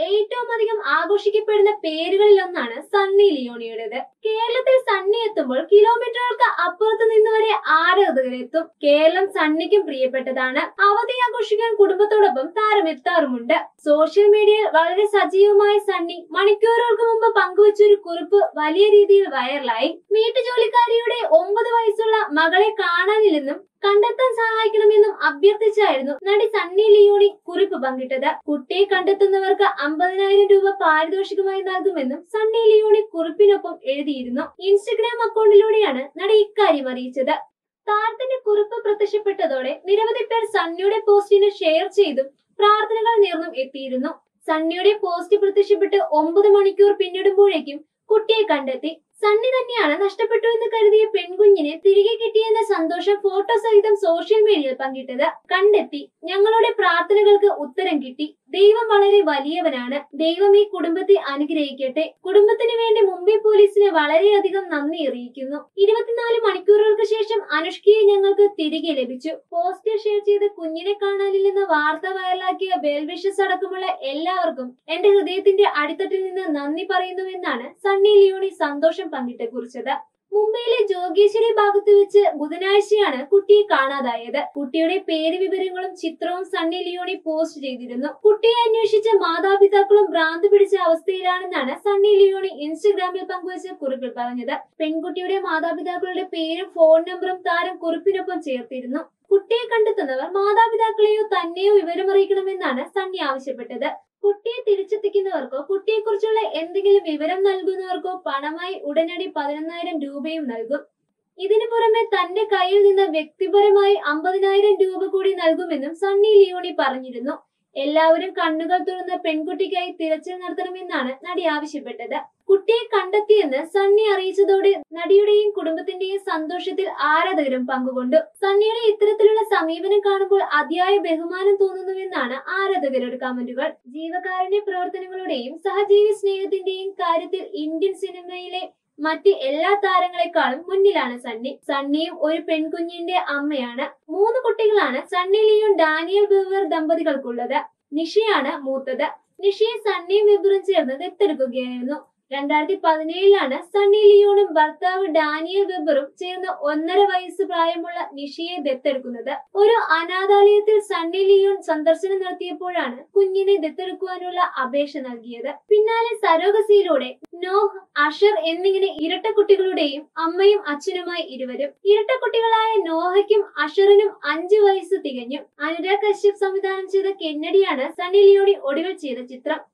ഏറ്റവും അധികം ആഘോഷിക്കപ്പെടുന്ന പേരുകളിൽ ഒന്നാണ് സണ്ണി ലിയോണിയുടേത് കേരളത്തിൽ സണ്ണി എത്തുമ്പോൾ കിലോമീറ്ററുകൾക്ക് അപ്പുറത്ത് നിന്ന് വരെ ആരാധകരെത്തും കേരളം സണ്ണിക്കും പ്രിയപ്പെട്ടതാണ് അവധി ആഘോഷിക്കാൻ കുടുംബത്തോടൊപ്പം താരം എത്താറുമുണ്ട് സോഷ്യൽ മീഡിയയിൽ വളരെ സജീവമായ സണ്ണി മണിക്കൂറുകൾക്ക് മുമ്പ് പങ്കുവച്ച ഒരു കുറിപ്പ് വലിയ രീതിയിൽ വൈറലായി വീട്ടുജോലിക്കാരിയുടെ ഒമ്പത് വയസ്സുള്ള മകളെ കാണാനില്ലെന്നും കണ്ടെത്താൻ സഹായിക്കണമെന്നും അഭ്യർത്ഥിച്ചായിരുന്നു നടി സണ്ണി ലിയോണി കുറിപ്പ് പങ്കിട്ടത് കുട്ടിയെ കണ്ടെത്തുന്നവർക്ക് അമ്പതിനായിരം രൂപ പാരിതോഷികമായി നൽകുമെന്നും സണ്ണി ലിയോണി കുറിപ്പിനൊപ്പം എഴുതിയിരുന്നു ഇൻസ്റ്റഗ്രാം അക്കൗണ്ടിലൂടെയാണ് നടി ഇക്കാര്യം അറിയിച്ചത് താരത്തിന്റെ കുറിപ്പ് പ്രത്യക്ഷപ്പെട്ടതോടെ നിരവധി പേർ സണ്ണിയുടെ പോസ്റ്റിന് ഷെയർ ചെയ്തും പ്രാർത്ഥനകൾ നേർന്നും എത്തിയിരുന്നു സണ്ണിയുടെ പോസ്റ്റ് പ്രത്യക്ഷപ്പെട്ട് ഒമ്പത് മണിക്കൂർ പിന്നിടുമ്പോഴേക്കും കുട്ടിയെ കണ്ടെത്തി സണ്ണി തന്നെയാണ് നഷ്ടപ്പെട്ടു എന്ന് കരുതിയ പെൺകുഞ്ഞിനെ തിരികെ കിട്ടിയെന്ന സന്തോഷം ഫോട്ടോ സഹിതം സോഷ്യൽ മീഡിയയിൽ പങ്കിട്ടത് കണ്ടെത്തി ഞങ്ങളുടെ പ്രാർത്ഥനകൾക്ക് ഉത്തരം കിട്ടി ദൈവം വളരെ വലിയവനാണ് ദൈവം ഈ കുടുംബത്തെ അനുഗ്രഹിക്കട്ടെ കുടുംബത്തിന് വേണ്ടി മുംബൈ പോലീസിന് വളരെയധികം നന്ദി അറിയിക്കുന്നു ഇരുപത്തിനാല് മണിക്കൂറുകൾക്ക് ശേഷം അനുഷ്കയെ ഞങ്ങൾക്ക് തിരികെ ലഭിച്ചു പോസ്റ്റർ ഷെയർ ചെയ്ത് കുഞ്ഞിനെ കാണാനില്ലെന്ന വാർത്ത വൈറലാക്കിയ വെൽവിഷസ് അടക്കമുള്ള എല്ലാവർക്കും എന്റെ ഹൃദയത്തിന്റെ അടിത്തട്ടിൽ നിന്ന് നന്ദി പറയുന്നുവെന്നാണ് സണ്ണി ലിയോണി സന്തോഷം പങ്കിട്ട് കുറിച്ചത് മുംബൈയിലെ ജോഗേശ്വരി ഭാഗത്ത് വെച്ച് ബുധനാഴ്ചയാണ് കുട്ടിയെ കാണാതായത് കുട്ടിയുടെ പേര് വിവരങ്ങളും ചിത്രവും സണ്ണി ലിയോണി പോസ്റ്റ് ചെയ്തിരുന്നു കുട്ടിയെ അന്വേഷിച്ച മാതാപിതാക്കളും ഭ്രാന്ത് പിടിച്ച അവസ്ഥയിലാണെന്നാണ് സണ്ണി ലിയോണി ഇൻസ്റ്റഗ്രാമിൽ പങ്കുവച്ച കുറിപ്പിൽ പറഞ്ഞത് പെൺകുട്ടിയുടെ മാതാപിതാക്കളുടെ പേരും ഫോൺ നമ്പറും താരം കുറിപ്പിനൊപ്പം ചേർത്തിരുന്നു കുട്ടിയെ കണ്ടെത്തുന്നവർ മാതാപിതാക്കളെയോ തന്നെയോ വിവരമറിയിക്കണമെന്നാണ് സണ്ണി ആവശ്യപ്പെട്ടത് കുട്ടിയെ തിരിച്ചെത്തിക്കുന്നവർക്കോ കുട്ടിയെക്കുറിച്ചുള്ള എന്തെങ്കിലും വിവരം നൽകുന്നവർക്കോ പണമായി ഉടനടി പതിനൊന്നായിരം രൂപയും നൽകും ഇതിനു പുറമെ തന്റെ കയ്യിൽ നിന്ന് വ്യക്തിപരമായി അമ്പതിനായിരം രൂപ കൂടി നൽകുമെന്നും സണ്ണി ലിയോണി പറഞ്ഞിരുന്നു എല്ലാവരും കണ്ണുകൾ തുറന്ന് പെൺകുട്ടിക്കായി തിരച്ചിൽ നടത്തണമെന്നാണ് നടി ആവശ്യപ്പെട്ടത് കുട്ടിയെ കണ്ടെത്തിയെന്ന് സണ്ണി അറിയിച്ചതോടെ നടിയുടെയും കുടുംബത്തിന്റെയും സന്തോഷത്തിൽ ആരാധകരും പങ്കുകൊണ്ടു സണ്ണിയുടെ ഇത്തരത്തിലുള്ള സമീപനം കാണുമ്പോൾ അതിയായ ബഹുമാനം തോന്നുന്നുവെന്നാണ് ആരാധകരുടെ കമന്റുകൾ ജീവകാരുണ്യ പ്രവർത്തനങ്ങളുടെയും സഹജീവി സ്നേഹത്തിന്റെയും കാര്യത്തിൽ ഇന്ത്യൻ സിനിമയിലെ മറ്റ് എല്ലാ താരങ്ങളെക്കാളും മുന്നിലാണ് സണ്ണി സണ്ണിയും ഒരു പെൺകുഞ്ഞിന്റെ അമ്മയാണ് മൂന്ന് കുട്ടികളാണ് സണ്ണി ലിയോൺ ഡാനിയൽ ബെവർ ദമ്പതികൾക്കുള്ളത് നിഷയാണ് മൂത്തത് നിഷയെ സണ്ണിയും വെബറും ചേർന്ന് ദത്തെടുക്കുകയായിരുന്നു രണ്ടായിരത്തി പതിനേഴിലാണ് സണ്ണി ലിയോണും ഭർത്താവ് ഡാനിയൽ വെബറും ചേർന്ന് ഒന്നര വയസ്സ് പ്രായമുള്ള നിഷയെ ദത്തെടുക്കുന്നത് ഒരു അനാഥാലയത്തിൽ സണ്ണി ലിയോൺ സന്ദർശനം നടത്തിയപ്പോഴാണ് കുഞ്ഞിനെ ദത്തെടുക്കുവാനുള്ള അപേക്ഷ നൽകിയത് പിന്നാലെ സരോഗസിയിലൂടെ നോഹ് അഷർ എന്നിങ്ങനെ ഇരട്ട കുട്ടികളുടെയും അമ്മയും അച്ഛനുമായി ഇരുവരും ഇരട്ട കുട്ടികളായ നോഹയ്ക്കും അഷറിനും അഞ്ചു വയസ്സ് തികഞ്ഞു അനുരാഗ് കശ്യപ് സംവിധാനം ചെയ്ത കെന്നഡിയാണ് സണ്ണി ലിയോണി ഒടുവിൽ ചെയ്ത ചിത്രം